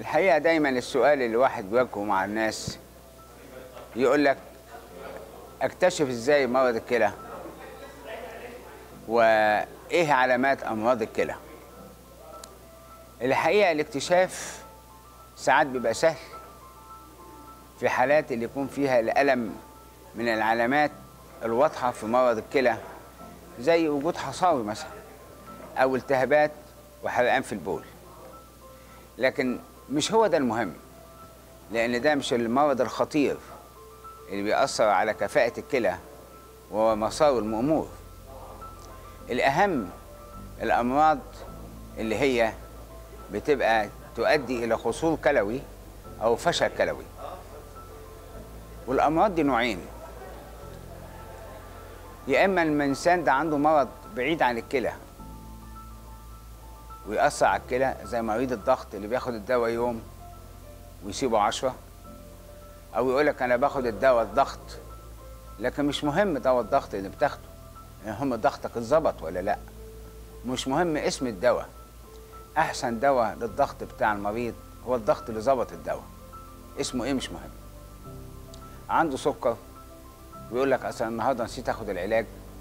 الحقيقة دايما السؤال اللي الواحد بيواجهه مع الناس يقول لك اكتشف ازاي مرض الكلى وايه علامات امراض الكلى الحقيقة الاكتشاف ساعات بيبقى سهل في حالات اللي يكون فيها الألم من العلامات الواضحة في مرض الكلى زي وجود حصاوي مثلا أو التهابات وحرقان في البول لكن مش هو ده المهم لأن ده مش المرض الخطير اللي بيأثر على كفاءة الكلى وهو مسار المأمور الأهم الأمراض اللي هي بتبقى تؤدي إلى خصول كلوي أو فشل كلوي والأمراض دي نوعين يا إما الإنسان ده عنده مرض بعيد عن الكلى ويأثر على الكلى زي مريض الضغط اللي بياخد الدواء يوم ويسيبه عشرة أو يقول لك أنا باخد الدواء الضغط لكن مش مهم دواء الضغط اللي بتاخده المهم ضغطك اتظبط ولا لا مش مهم اسم الدواء أحسن دواء للضغط بتاع المريض هو الضغط اللي ظبط الدواء اسمه إيه مش مهم عنده سكر ويقول لك أصل النهارده نسيت آخد العلاج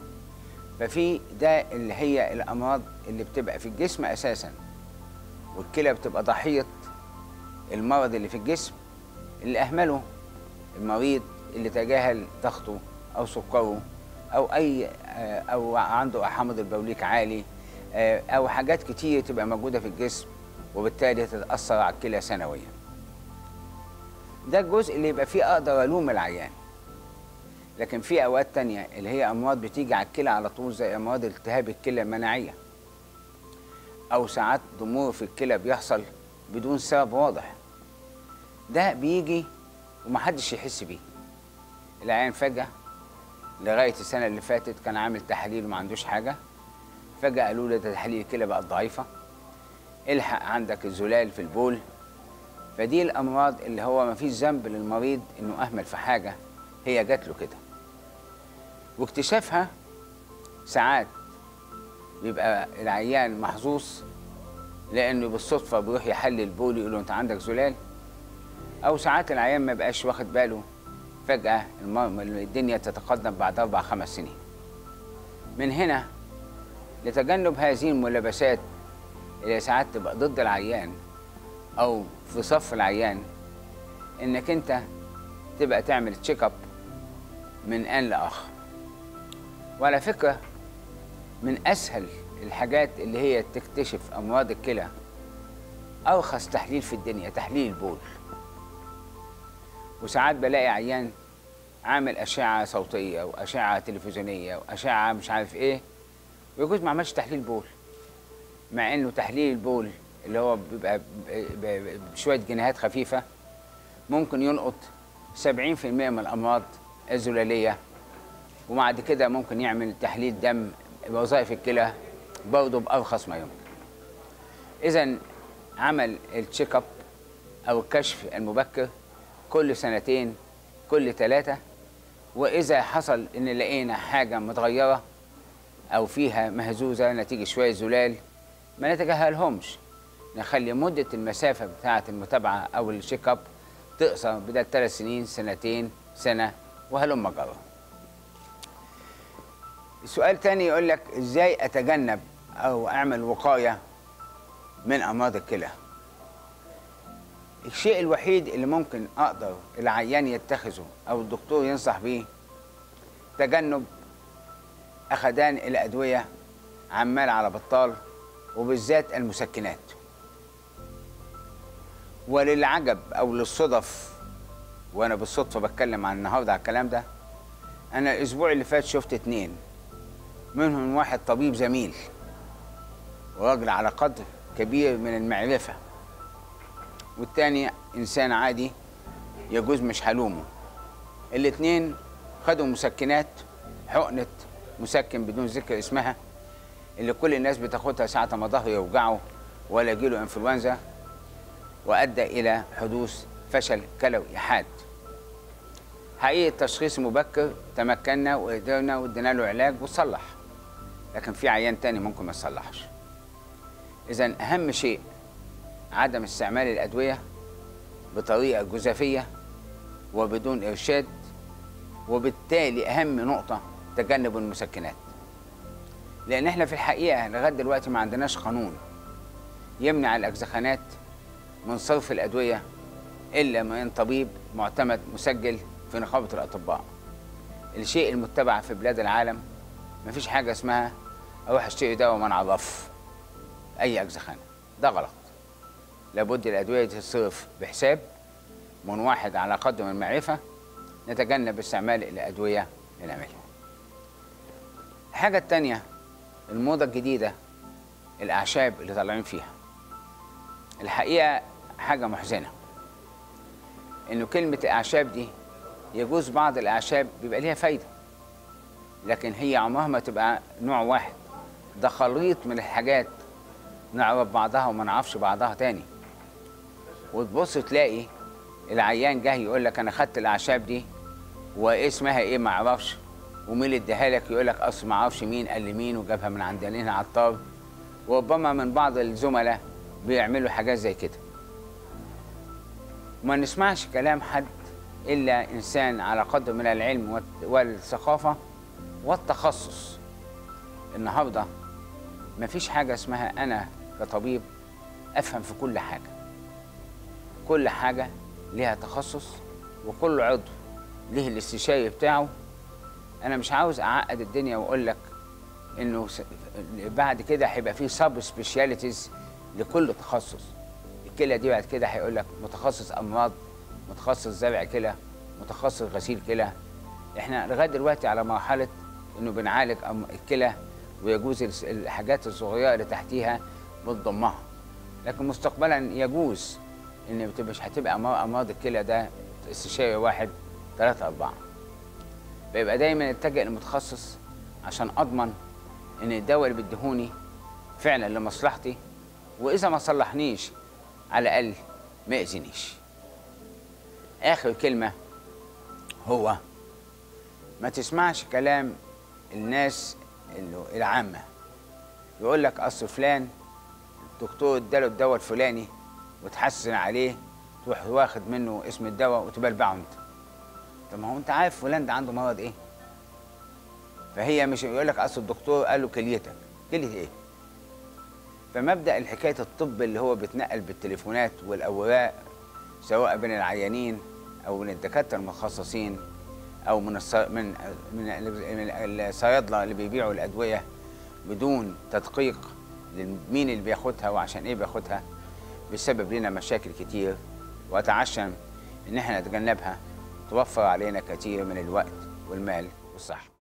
ففي ده اللي هي الأمراض اللي بتبقى في الجسم أساسا والكلى بتبقى ضحية المرض اللي في الجسم اللي أهمله المريض اللي تجاهل ضغطه أو سكره أو أي أو عنده حمض البوليك عالي أو حاجات كتير تبقى موجودة في الجسم وبالتالي تتأثر على الكلى سنويا ده الجزء اللي يبقى فيه أقدر ألوم العيان لكن في أوقات تانية اللي هي أمراض بتيجي على الكلى على طول زي أمراض التهاب الكلى المناعية أو ساعات ضمور في الكلى بيحصل بدون سبب واضح ده بيجي ومحدش يحس بيه العيان فجأة لغاية السنة اللي فاتت كان عامل تحاليل وما عندوش حاجة فجأة قالوا له ده تحاليل الكلى بقت ضعيفة الحق عندك الزلال في البول فدي الأمراض اللي هو ما فيش ذنب للمريض إنه أهمل في حاجة هي جات له كده واكتشافها ساعات بيبقى العيان محظوظ لانه بالصدفه بيروح يحلل البول يقول له انت عندك زلال او ساعات العيان ما بقاش واخد باله فجاه الدنيا تتقدم بعد اربع خمس سنين من هنا لتجنب هذه الملابسات اللي ساعات تبقى ضد العيان او في صف العيان انك انت تبقى تعمل تشيك اب من آن لآخر وعلى فكرة من أسهل الحاجات اللي هي تكتشف أمراض الكلى أرخص تحليل في الدنيا تحليل البول وساعات بلاقي عيان عامل أشعة صوتية وأشعة تلفزيونية وأشعة مش عارف إيه ويجوز ما عملش تحليل بول مع إنه تحليل البول اللي هو بيبقى بشوية جنيهات خفيفة ممكن يلقط 70% من الأمراض الزلالية وبعد كده ممكن يعمل تحليل دم بوظائف الكلى برضه بأرخص ما يمكن إذا عمل التشيك اب أو الكشف المبكر كل سنتين كل ثلاثة وإذا حصل إن لقينا حاجة متغيرة أو فيها مهزوزة نتيجة شوية زلال ما نتجاهلهمش نخلي مدة المسافة بتاعة المتابعة أو التشيك اب تقصر بدل ثلاث سنين سنتين سنة وهلم جرى السؤال تاني يقول لك ازاي اتجنب او اعمل وقاية من امراض الكلى الشيء الوحيد اللي ممكن اقدر العيان يتخذه او الدكتور ينصح بيه تجنب اخدان الادوية عمال على بطال وبالذات المسكنات وللعجب او للصدف وانا بالصدفه بتكلم عن النهارده على الكلام ده انا الاسبوع اللي فات شفت اتنين منهم واحد طبيب زميل وراجل على قدر كبير من المعرفه والتاني انسان عادي يجوز مش هلومه الاتنين خدوا مسكنات حقنه مسكن بدون ذكر اسمها اللي كل الناس بتاخدها ساعه ما ظهره يوجعه ولا يجيله انفلونزا وادى الى حدوث فشل كلوي حاد حقيقة التشخيص المبكر تمكنا وقدرنا وادينا له علاج وصلح لكن في عيان تاني ممكن ما يصلحش إذا أهم شيء عدم استعمال الأدوية بطريقه جزافيه وبدون ارشاد وبالتالي اهم نقطه تجنب المسكنات لان احنا في الحقيقه لغايه دلوقتي ما عندناش قانون يمنع الاجزخانات من صرف الادويه الا من طبيب معتمد مسجل في نقابه الاطباء الشيء المتبع في بلاد العالم مفيش حاجه اسمها اروح اشتري دواء منع ضف اي اجزخانه ده غلط لابد الادويه تتصرف بحساب من واحد على قدر من المعرفه نتجنب استعمال الادويه للعمليه الحاجه التانيه الموضه الجديده الاعشاب اللي طالعين فيها الحقيقه حاجه محزنه انه كلمه الاعشاب دي يجوز بعض الاعشاب بيبقى ليها فايده لكن هي عمرها ما تبقى نوع واحد ده خليط من الحاجات نعرف بعضها وما نعرفش بعضها تاني وتبص تلاقي العيان جاي يقول لك انا خدت الاعشاب دي وايه اسمها ايه ما اعرفش ومين اللي اداها لك يقول لك اصل ما اعرفش مين قال لي مين وجابها من عند لنا عطار وربما من بعض الزملاء بيعملوا حاجات زي كده ما نسمعش كلام حد الا انسان على قدر من العلم والت- والثقافه والتخصص النهارده مفيش حاجه اسمها انا كطبيب افهم في كل حاجه كل حاجه ليها تخصص وكل عضو ليه الاستشاري بتاعه انا مش عاوز اعقد الدنيا واقول لك انه س- بعد كده هيبقى في سب سبيشاليتيز لكل تخصص الكلى دي بعد كده هيقول لك متخصص امراض متخصص زرع كلى متخصص غسيل كلى احنا لغايه دلوقتي على مرحله انه بنعالج أم- الكلى ويجوز الس- الحاجات الصغيره اللي تحتيها بنضمها لكن مستقبلا يجوز ان بت- مش هتبقى أمراض امراض الكلى ده استشاري واحد ثلاثة أربعة بيبقى دايما اتجه للمتخصص عشان أضمن إن الدواء اللي بيديهوني فعلا لمصلحتي وإذا ما صلحنيش على الأقل ما يأذينيش آخر كلمة هو ما تسمعش كلام الناس اللي- العامة يقول لك أصل فلان الدكتور اداله الدواء الفلاني وتحسن عليه تروح واخد منه اسم الدواء وتبلبعه انت طب ما هو انت عارف فلان ده عنده مرض ايه فهي مش يقول لك اصل الدكتور قال له كليتك كليه ايه فمبدا الحكايه الطب اللي هو بيتنقل بالتليفونات والاوراق سواء بين العيانين او من الدكاتره المخصصين او من الص... من من من الصيادله اللي بيبيعوا الادويه بدون تدقيق لمين اللي بياخدها وعشان ايه بياخدها بيسبب لنا مشاكل كتير واتعشم ان احنا نتجنبها توفر علينا كتير من الوقت والمال والصحه